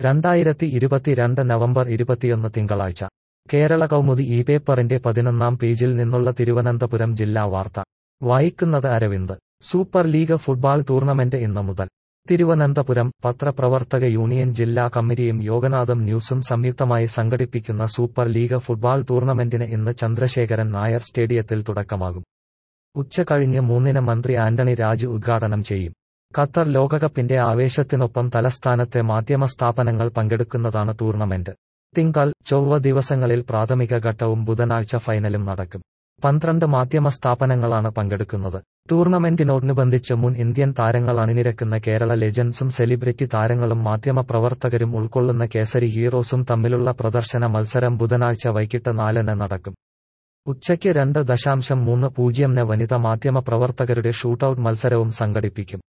രണ്ടായിരത്തി ഇരുപത്തിരണ്ട് നവംബർ ഇരുപത്തിയൊന്ന് തിങ്കളാഴ്ച കേരള കൗമുദി ഈ പേപ്പറിന്റെ പതിനൊന്നാം പേജിൽ നിന്നുള്ള തിരുവനന്തപുരം ജില്ലാ വാർത്ത വായിക്കുന്നത് Aravind super league football tournament ഇന്ന് മുതൽ തിരുവനന്തപുരം പത്രപ്രവർത്തക യൂണിയൻ ജില്ലാ കമ്മിറ്റിയും യോഗനാഥം ന്യൂസും സംയുക്തമായി സംഘടിപ്പിക്കുന്ന സൂപ്പർ ലീഗ് ഫുട്ബോൾ ടൂർണമെന്റിന് ഇന്ന് ചന്ദ്രശേഖരൻ നായർ സ്റ്റേഡിയത്തിൽ തുടക്കമാകും ഉച്ചകഴിഞ്ഞ് മൂന്നിന് മന്ത്രി ആന്റണി രാജു ഉദ്ഘാടനം ചെയ്യും ഖത്തർ ലോകകപ്പിന്റെ ആവേശത്തിനൊപ്പം തലസ്ഥാനത്തെ മാധ്യമ സ്ഥാപനങ്ങൾ പങ്കെടുക്കുന്നതാണ് ടൂർണമെന്റ് തിങ്കൾ ചൊവ്വ ദിവസങ്ങളിൽ പ്രാഥമിക ഘട്ടവും ബുധനാഴ്ച ഫൈനലും നടക്കും പന്ത്രണ്ട് മാധ്യമ സ്ഥാപനങ്ങളാണ് പങ്കെടുക്കുന്നത് ടൂർണമെന്റിനോടനുബന്ധിച്ച് മുൻ ഇന്ത്യൻ താരങ്ങൾ അണിനിരക്കുന്ന കേരള ലെജൻസും സെലിബ്രിറ്റി താരങ്ങളും മാധ്യമ പ്രവർത്തകരും ഉൾക്കൊള്ളുന്ന കേസരി ഹീറോസും തമ്മിലുള്ള പ്രദർശന മത്സരം ബുധനാഴ്ച വൈകിട്ട് നാലിന് നടക്കും ഉച്ചയ്ക്ക് രണ്ട് ദശാംശം മൂന്ന് പൂജ്യംന് വനിത മാധ്യമ പ്രവർത്തകരുടെ ഷൂട്ടൌട്ട് മത്സരവും സംഘടിപ്പിക്കും